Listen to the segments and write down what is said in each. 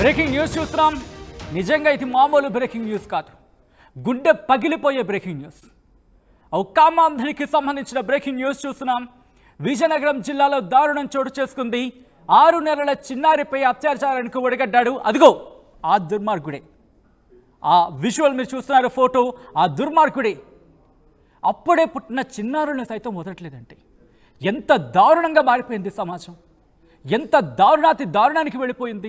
Breaking news చూస్తున్నాం నిజంగా ఇది మామూలు బ్రేకింగ్ న్యూస్ కాదు గుండె పగిలిపోయే బ్రేకింగ్ న్యూస్ కామాంధనికి సంబంధించిన బ్రేకింగ్ న్యూస్ చూస్తున్నాం విజయనగరం జిల్లాలో దారుణం చోటు చేసుకుంది ఆరు నెలల చిన్నారిపై అత్యాచారానికి ఒడిగడ్డాడు అదిగో ఆ దుర్మార్గుడే ఆ విజువల్ మీరు చూస్తున్నారు ఫోటో ఆ దుర్మార్గుడే అప్పుడే పుట్టిన చిన్నారులను సైతం వదలట్లేదంటే ఎంత దారుణంగా మారిపోయింది సమాజం ఎంత దారుణాతి దారుణానికి వెళ్ళిపోయింది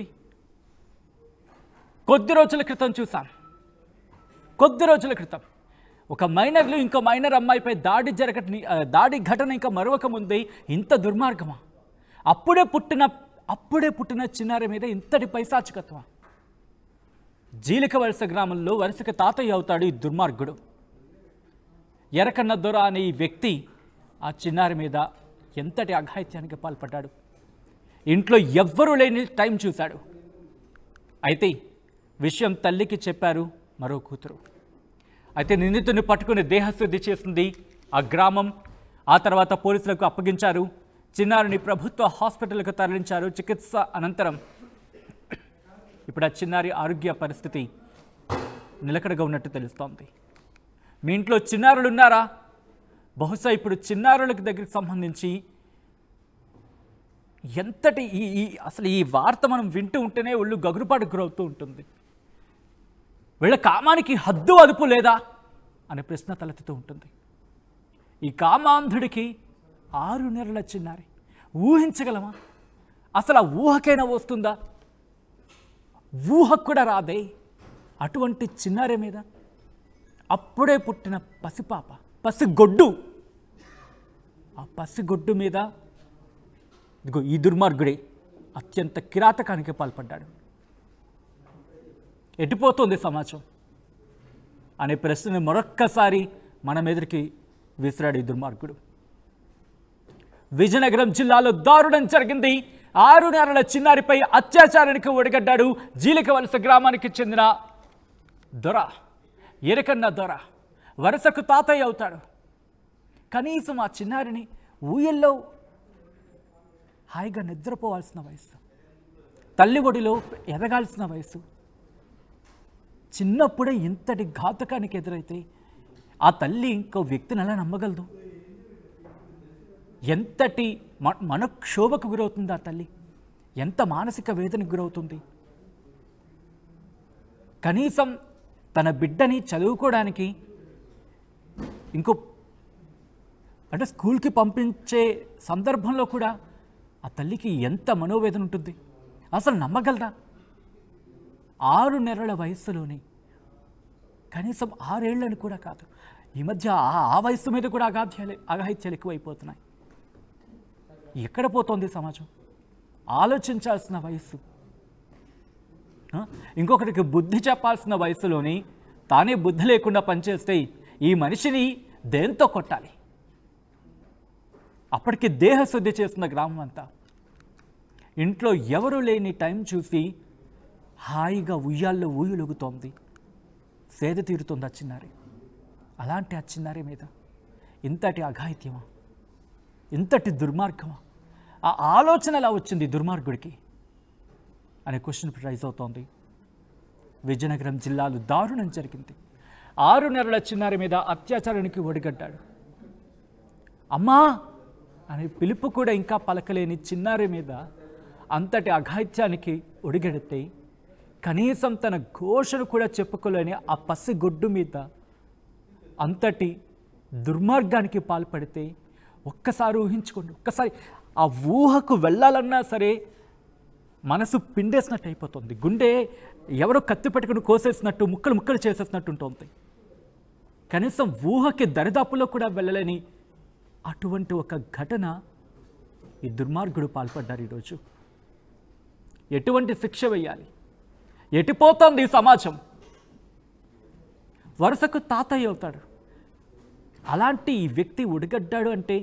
కొద్ది రోజుల క్రితం చూసాం కొద్ది రోజుల క్రితం ఒక మైనర్లు ఇంకో మైనర్ అమ్మాయిపై దాడి జరగని ఆ, దాడి ఘటన ఇంకా మరొక ముందే ఇంత దుర్మార్గమా అప్పుడే పుట్టిన అప్పుడే పుట్టిన చిన్నారి మీద ఇంతటి పైశాచికత్వం జీలిక వలస గ్రామంలో వరుసకి తాతయ్య అవుతాడు ఈ దుర్మార్గుడు ఎరకన్న దొర అనే ఈ వ్యక్తి ఆ చిన్నారి మీద ఎంతటి అఘాయిత్యానికి పాల్పడ్డాడు ఇంట్లో ఎవ్వరూ లేని టైం చూశాడు అయితే విషయం తల్లికి చెప్పారు మరో కూతురు అయితే నిందితుడిని పట్టుకుని దేహశుద్ధి చేసింది ఆ గ్రామం ఆ తర్వాత పోలీసులకు అప్పగించారు చిన్నారిని ప్రభుత్వ హాస్పిటల్కు తరలించారు చికిత్స అనంతరం ఇప్పుడు ఆ చిన్నారి ఆరోగ్య పరిస్థితి నిలకడగా ఉన్నట్టు తెలుస్తోంది మీ ఇంట్లో చిన్నారులు ఉన్నారా బహుశా ఇప్పుడు చిన్నారులకు దగ్గరికి సంబంధించి ఎంతటి ఈ ఈ అసలు ఈ వార్త మనం వింటూ ఉంటేనే ఒళ్ళు గగురుపాటు గురవుతూ ఉంటుంది వీళ్ళ కామానికి హద్దు అదుపు లేదా అనే ప్రశ్న తలెత్తుతూ ఉంటుంది ఈ కామాంధుడికి ఆరు నెలల చిన్నారి ఊహించగలమా అసలు ఆ ఊహకైనా వస్తుందా ఊహకు కూడా రాదే అటువంటి చిన్నారి మీద అప్పుడే పుట్టిన పసిపాప పసిగొడ్డు ఆ పసిగొడ్డు మీద ఇదిగో ఈ దుర్మార్గుడే అత్యంత కిరాతకానికి పాల్పడ్డాడు ఎటుపోతుంది సమాజం అనే ప్రశ్నని మరొక్కసారి మన మెదడుకి విసిరాడు ఈ దుర్మార్గుడు విజయనగరం జిల్లాలో దారుణం జరిగింది ఆరు నెలల చిన్నారిపై అత్యాచారానికి ఒడిగడ్డాడు జీలిక వలస గ్రామానికి చెందిన దొర ఎరకన్న దొర వరుసకు తాతయ్య అవుతాడు కనీసం ఆ చిన్నారిని ఊయల్లో హాయిగా నిద్రపోవాల్సిన వయసు తల్లి ఒడిలో ఎదగాల్సిన వయసు చిన్నప్పుడే ఇంతటి ఘాతకానికి ఎదురైతే ఆ తల్లి ఇంకో వ్యక్తిని ఎలా నమ్మగలదు ఎంతటి మ- మనక్షోభకు గురవుతుంది ఆ తల్లి ఎంత మానసిక వేదనకు గురవుతుంది కనీసం తన బిడ్డని చదువుకోవడానికి ఇంకో అంటే స్కూల్కి పంపించే సందర్భంలో కూడా ఆ తల్లికి ఎంత మనోవేదన ఉంటుంది అసలు నమ్మగలరా ఆరు నెలల వయస్సులోనే కనీసం ఆరేళ్లను కూడా కాదు ఈ మధ్య ఆ ఆ వయస్సు మీద కూడా అగాధ్యాలు అగాహిత్యాలు ఎక్కువైపోతున్నాయి ఎక్కడ పోతోంది సమాజం ఆలోచించాల్సిన వయస్సు ఆ? ఇంకొకటికి బుద్ధి చెప్పాల్సిన వయసులోని తానే బుద్ధి లేకుండా పనిచేస్తే ఈ మనిషిని దేంతో కొట్టాలి అప్పటికి దేహశుద్ధి చేస్తున్న గ్రామం అంతా ఇంట్లో ఎవరు లేని టైం చూసి హాయిగా ఉయ్యాల్లో ఊయులుగుతోంది సేద తీరుతుంది ఆ చిన్నారి అలాంటి ఆ చిన్నారి మీద ఇంతటి అఘాయిత్యమా ఇంతటి దుర్మార్గమా ఆ ఆలోచన ఎలా వచ్చింది ఈ దుర్మార్గుడికి అనే క్వశ్చన్ రైజ్ అవుతోంది విజయనగరం జిల్లాలో దారుణం జరిగింది ఆరు నెలల చిన్నారి మీద అత్యాచారానికి ఒడిగడ్డాడు అమ్మా అనే పిలుపు కూడా ఇంకా పలకలేని చిన్నారి మీద అంతటి అఘాయిత్యానికి ఒడిగడితే కనీసం తన ఘోషను కూడా చెప్పుకోలేని ఆ పసిగొడ్డు మీద అంతటి దుర్మార్గానికి పాల్పడితే ఒక్కసారి ఊహించుకోండి ఒక్కసారి ఆ ఊహకు వెళ్ళాలన్నా సరే మనసు పిండేసినట్టు అయిపోతుంది గుండె ఎవరో కత్తి పెట్టుకుని కోసేసినట్టు ముక్కలు ముక్కలు చేసేసినట్టు ఉంటుంది కనీసం ఊహకి దరిదాపులో కూడా వెళ్ళలేని అటువంటి ఒక ఘటన ఈ దుర్మార్గుడు పాల్పడ్డారు ఈరోజు ఎటువంటి శిక్ష వేయాలి ఎటుపోతోంది ఈ సమాజం వరుసకు తాతయ్య అవుతాడు అలాంటి ఈ వ్యక్తి ఉడిగడ్డాడు అంటే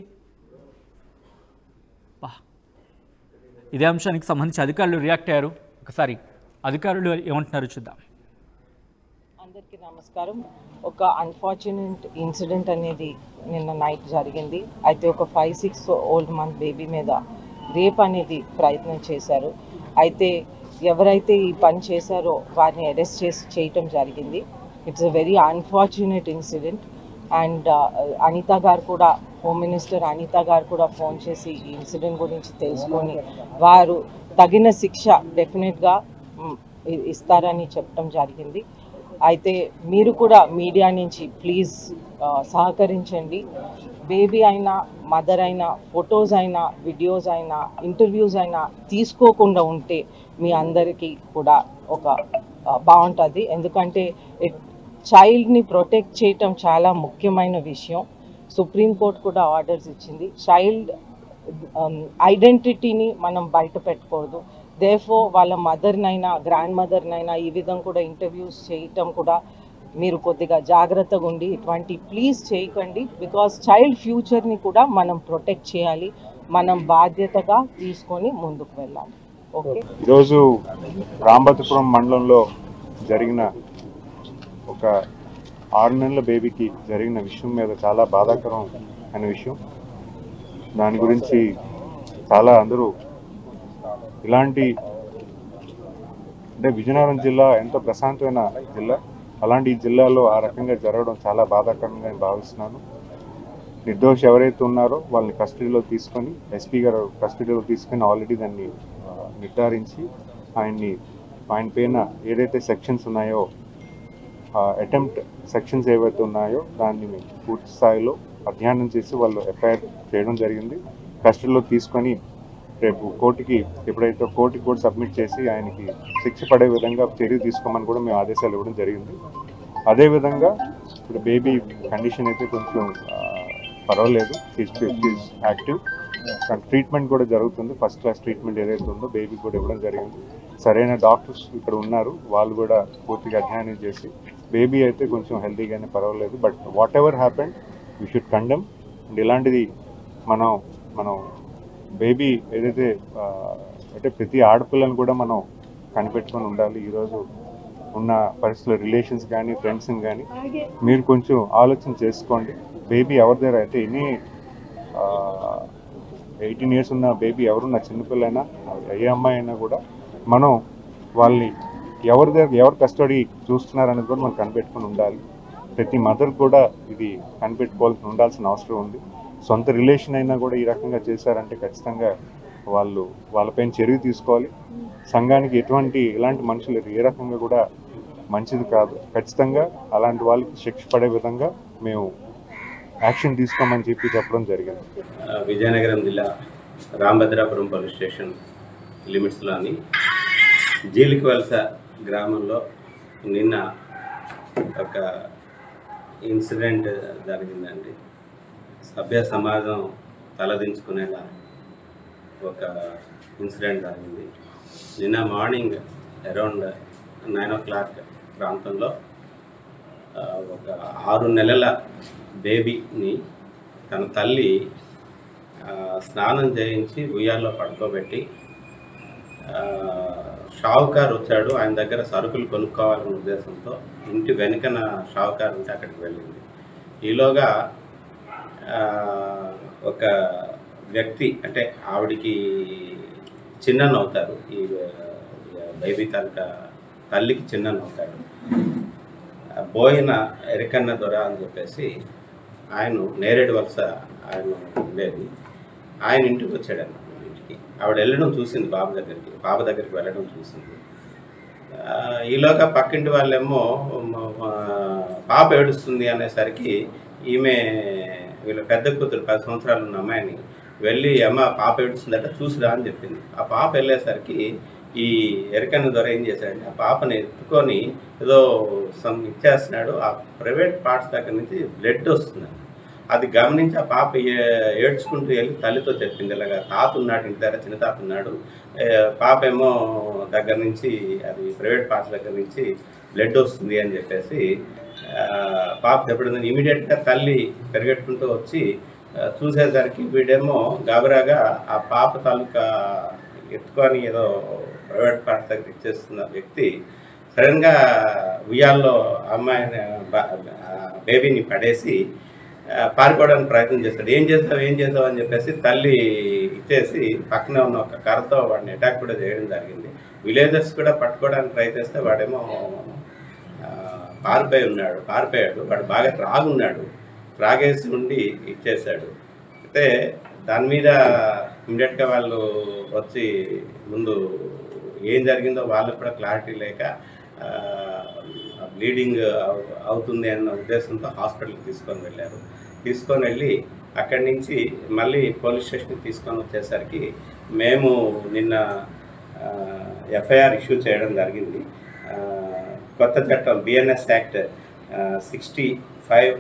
వా ఇదే అంశానికి సంబంధించి అధికారులు రియాక్ట్ అయ్యారు ఒకసారి అధికారులు ఏమంటున్నారు చూద్దాం అందరికీ నమస్కారం ఒక అన్ఫార్చునేట్ ఇన్సిడెంట్ అనేది నిన్న నైట్ జరిగింది అయితే ఒక five six old month baby మీద రేప్ అనేది ప్రయత్నం చేశారు అయితే ఎవరైతే ఈ పని చేశారో వారిని అరెస్ట్ చేసి చేయటం జరిగింది it's a very unfortunate incident and Anitha గారు కూడా హోమ్ మినిస్టర్ అనిత గారు కూడా ఫోన్ చేసి ఈ ఇన్సిడెంట్ గురించి తెలుసుకొని వారు తగిన శిక్ష డెఫినెట్గా ఇస్తారని చెప్పడం జరిగింది అయితే మీరు కూడా మీడియా నుంచి ప్లీజ్ సహకరించండి బేబీ అయినా మదర్ అయినా ఫొటోస్ అయినా వీడియోస్ అయినా ఇంటర్వ్యూస్ అయినా తీసుకోకుండా ఉంటే మీ అందరికీ కూడా ఒక బాగుంటుంది ఎందుకంటే చైల్డ్ని ప్రొటెక్ట్ చేయటం చాలా ముఖ్యమైన విషయం సుప్రీంకోర్టు కూడా ఆర్డర్స్ ఇచ్చింది చైల్డ్ ఐడెంటిటీని మనం బయట పెట్టకూడదు దేఫో వాళ్ళ మదర్నైనా గ్రాండ్ మదర్నైనా ఈ విధంగా కూడా ఇంటర్వ్యూస్ చేయటం కూడా మీరు కొద్దిగా జాగ్రత్తగా ఉండి ఇటువంటి ప్లీజ్ చేయకండి బికాస్ చైల్డ్ ఫ్యూచర్ని కూడా మనం ప్రొటెక్ట్ చేయాలి మనం బాధ్యతగా తీసుకొని ముందుకు వెళ్ళాలి ఓకే ఈరోజు రాంబతపురం మండలంలో జరిగిన ఒక ఆరు నెలల బేబీకి జరిగిన విషయం మీద చాలా బాధాకరం అనే విషయం దాని గురించి చాలా అందరూ ఇలాంటి అంటే విజయనగరం జిల్లా ఎంతో ప్రశాంతమైన జిల్లా అలాంటి ఈ జిల్లాలో ఆ రకంగా జరగడం చాలా బాధాకరంగా నేను భావిస్తున్నాను నిర్దోషి ఎవరైతే ఉన్నారో వాళ్ళని కస్టడీలో తీసుకొని ఎస్పీ గారు కస్టడీలో తీసుకొని ఆల్రెడీ దాన్ని ఆ, నిర్ధారించి ఆయన్ని ఆయన పైన ఏదైతే సెక్షన్స్ ఉన్నాయో అటెంప్ట్ సెక్షన్స్ ఏవైతే ఉన్నాయో దాన్ని మేము పూర్తి స్థాయిలో అధ్యయనం చేసి వాళ్ళు ఎఫ్ఐఆర్ చేయడం జరిగింది కస్టడీలో తీసుకొని రేపు కోర్టుకి ఎప్పుడైతే కోర్టుకి కూడా సబ్మిట్ చేసి ఆయనకి శిక్ష పడే విధంగా చర్య తీసుకోమని కూడా మేము ఆదేశాలు ఇవ్వడం జరిగింది అదేవిధంగా ఇప్పుడు బేబీ కండిషన్ అయితే కొంచెం ఆ, పర్వాలేదు యాక్టివ్ ట్రీట్మెంట్ కూడా జరుగుతుంది ఫస్ట్ క్లాస్ ట్రీట్మెంట్ ఏదైతే ఉందో బేబీ కూడా ఇవ్వడం జరిగింది సరైన డాక్టర్స్ ఇక్కడ ఉన్నారు వాళ్ళు కూడా పూర్తిగా అధ్యయనం చేసి బేబీ అయితే కొంచెం హెల్తీగానే పర్వాలేదు but whatever happened we should condemn and ఇలాంటిది మనం మనం బేబీ ఏదైతే ఆ, అంటే ప్రతి ఆడపిల్లని కూడా మనం కనిపెట్టుకొని ఉండాలి ఈరోజు ఉన్న పరిస్థితుల్లో రిలేషన్స్ కానీ ఫ్రెండ్స్ని కానీ మీరు కొంచెం ఆలోచన చేసుకోండి బేబీ ఎవరి దగ్గర అయితే ఎన్ని ఎయిటీన్ ఇయర్స్ ఉన్న బేబీ ఎవరున్న చిన్నపిల్లైనా ఏ అమ్మాయి అయినా కూడా మనం వాళ్ళని ఎవరి దగ్గర ఎవరు కస్టడీ చూస్తున్నారనేది కూడా మనం కనిపెట్టుకొని ఉండాలి ప్రతి మదర్ కూడా ఇది కనిపెట్టుకోవాల్సి ఉండాల్సిన అవసరం ఉంది సొంత రిలేషన్ అయినా కూడా ఈ రకంగా చేశారంటే ఖచ్చితంగా వాళ్ళు వాళ్ళపైన చర్య తీసుకోవాలి సంఘానికి ఎటువంటి ఇలాంటి మనుషులు ఏ రకంగా కూడా మంచిది కాదు ఖచ్చితంగా అలాంటి వాళ్ళకి శిక్ష పడే విధంగా మేము యాక్షన్ తీసుకోమని చెప్పి చెప్పడం జరిగింది ఆ, విజయనగరం జిల్లా రాంభద్రాపురం పోలీస్ స్టేషన్ లిమిట్స్లోని జీలికి వలస గ్రామంలో నిన్న ఒక ఇన్సిడెంట్ జరిగిందండి సభ్య సమాజం తలదించుకునేలా ఒక ఇన్సిడెంట్ జరిగింది నిన్న morning around nine o'clock ప్రాంతంలో ఆ, ఒక ఆరు నెలల బేబీని తన తల్లి ఆ, స్నానం చేయించి ఉయ్యాల్లో పడుకోబెట్టి ఆ, షావుకార్ వచ్చాడు ఆయన దగ్గర సరుకులు కొనుక్కోవాలనే ఉద్దేశంతో ఇంటి వెనుకన షావుకార్ ఉంటే అక్కడికి వెళ్ళింది ఈలోగా ఆ, ఒక వ్యక్తి అంటే ఆవిడికి చిన్నన్న అవుతారు ఈ బేబీ తాలూకా తల్లికి చిన్నన్న అవుతాడు ఆ, బోయిన ఎరికన్న దొర అని చెప్పేసి ఆయన నేరేడు వలస ఆయన ఉండేది ఆయన ఇంటికి వచ్చాడు అన్నమాట ఇంటికి ఆవిడ వెళ్ళడం చూసింది బాబు దగ్గరికి బాబు దగ్గరికి వెళ్ళడం చూసింది ఆ, ఈలోగా పక్కింటి వాళ్ళేమో మ- మా పాప ఏడుస్తుంది అనేసరికి ఈమె వీళ్ళ పెద్ద కూతురు పది సంవత్సరాలు ఉన్న అమ్మాయిని వెళ్ళి అమ్మ పాప ఏడుస్తుందట చూసిరా అని చెప్పింది ఆ పాప వెళ్ళేసరికి ఈ ఎరకన్న దొర ఏం చేశాడంటే ఆ పాపని ఎత్తుకొని ఏదో సమ్ ఇచ్చేస్తున్నాడు ఆ ప్రైవేట్ పార్ట్స్ దగ్గర నుంచి బ్లడ్ వస్తుంది అది గమనించి ఆ పాప ఏ- ఏడ్చుకుంటూ వెళ్ళి తల్లితో చెప్పింది ఇలాగా తాత ఉన్నాడు ఇంటి దగ్గర చిన్న తాత ఉన్నాడు ఏ, పాప ఏమో దగ్గర నుంచి అది ప్రైవేట్ పార్ట్స్ దగ్గర నుంచి బ్లడ్ వస్తుంది అని చెప్పేసి ఆ, పాప చెప్పడం ఇమీడియట్గా తల్లి పెరిగెట్టుకుంటూ వచ్చి ఆ, చూసేసరికి వీడేమో గాబరాగా ఆ పాప తాలూకా ఎత్తుకొని ఏదో ప్రైవేట్ పార్ట్స్ దగ్గర ఇచ్చేస్తున్న వ్యక్తి సడన్గా ఉయ్యాల్లో అమ్మాయిని బ- ఆ బేబీని పడేసి ఆ, పారిపోవడానికి ప్రయత్నం చేస్తాడు ఏం చేస్తావు ఏం చేస్తావు అని చెప్పేసి తల్లి ఇచ్చేసి పక్కనే ఉన్న ఒక కర్రతో వాడిని అటాక్ కూడా చేయడం జరిగింది విలేజర్స్ కూడా పట్టుకోవడానికి ప్రయత్నిస్తే వాడేమో ఆ, పారిపోయి ఉన్నాడు పారిపోయాడు వాడు బాగా త్రాగున్నాడు త్రాగేసి ఉండి ఇచ్చేసాడు అయితే దాని మీద ఇమ్మీడియట్గా వాళ్ళు వచ్చి ముందు ఏం జరిగిందో వాళ్ళకు కూడా క్లారిటీ లేక బ్లీడింగ్ అవుతుంది అన్న ఉద్దేశంతో హాస్పిటల్కి తీసుకొని వెళ్ళారు తీసుకొని వెళ్ళి అక్కడి నుంచి మళ్ళీ పోలీస్ స్టేషన్కి తీసుకొని వచ్చేసరికి మేము నిన్న ఎఫ్ఐఆర్ ఇష్యూ చేయడం జరిగింది ఆ, కొత్త చట్టం BNS act sixty five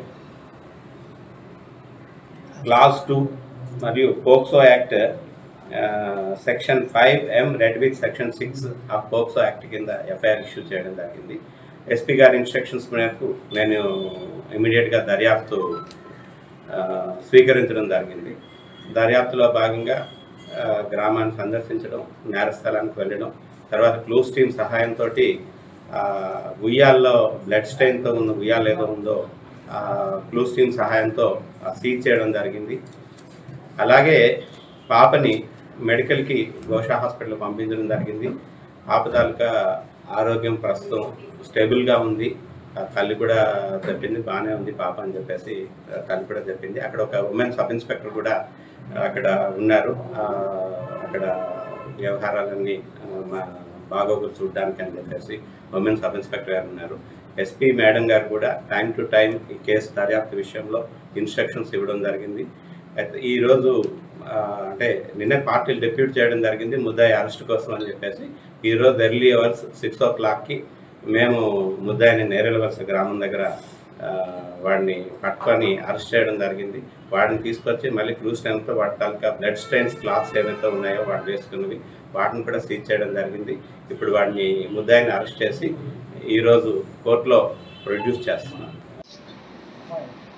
clause two మరియు POCSO act section five M read with section six of POCSO act కింద ఎఫ్ఐఆర్ ఇష్యూ చేయడం జరిగింది ఎస్పీ గారి ఇన్స్ట్రక్షన్స్ మేరకు నేను ఇమీడియట్గా దర్యాప్తు ఆ, స్వీకరించడం జరిగింది దర్యాప్తులో భాగంగా ఆ, గ్రామాన్ని సందర్శించడం నేరస్థలానికి వెళ్ళడం తర్వాత క్లూస్ టీమ్ సహాయంతో ఉయ్యాల్లో బ్లడ్ స్టెయిన్తో ఉన్న ఉయ్యాలు ఏదో ఉందో క్లూస్ టీమ్ సహాయంతో సీజ్ చేయడం జరిగింది అలాగే పాపని మెడికల్కి గోషా హాస్పిటల్ పంపించడం జరిగింది పాప తాలూకా ఆరోగ్యం ప్రస్తుతం స్టేబుల్గా ఉంది ఆ తల్లి కూడా చెప్పింది బాగానే ఉంది పాప అని చెప్పేసి ఆ తల్లి కూడా చెప్పింది అక్కడ ఒక ఉమెన్ సబ్ ఇన్స్పెక్టర్ కూడా అక్కడ ఉన్నారు ఆ, అక్కడ వ్యవహారాలన్నీ ఆ, మా బాగోగులు చూడడానికి అని చెప్పేసి ఉమెన్ సబ్ ఇన్స్పెక్టర్ గారు ఉన్నారు ఎస్పీ మేడం గారు కూడా టైం టు టైం ఈ కేసు దర్యాప్తు విషయంలో ఇన్స్ట్రక్షన్స్ ఇవ్వడం జరిగింది అయితే ఈరోజు ఆ, అంటే నిన్నే పార్టీలు డెప్యూట్ చేయడం జరిగింది ముద్దాయి అరెస్ట్ కోసం అని చెప్పేసి ఈరోజు ఎర్లీ అవర్స్ సిక్స్ ఓ క్లాక్కి మేము ముద్దాయిని నేరేలవలస గ్రామం దగ్గర ఆ, వాడిని పట్టుకొని అరెస్ట్ చేయడం జరిగింది వాడిని తీసుకొచ్చి మళ్ళీ క్లూ స్టైన్తో వాటి తాలూకా బ్లడ్ స్టైన్స్ క్లాత్స్ ఏవైతే ఉన్నాయో వాడు వేసుకున్నవి వాటిని కూడా సీజ్ చేయడం జరిగింది ఇప్పుడు వాడిని ముద్దాయిని అరెస్ట్ చేసి ఈరోజు కోర్టులో ప్రొడ్యూస్ చేస్తున్నాం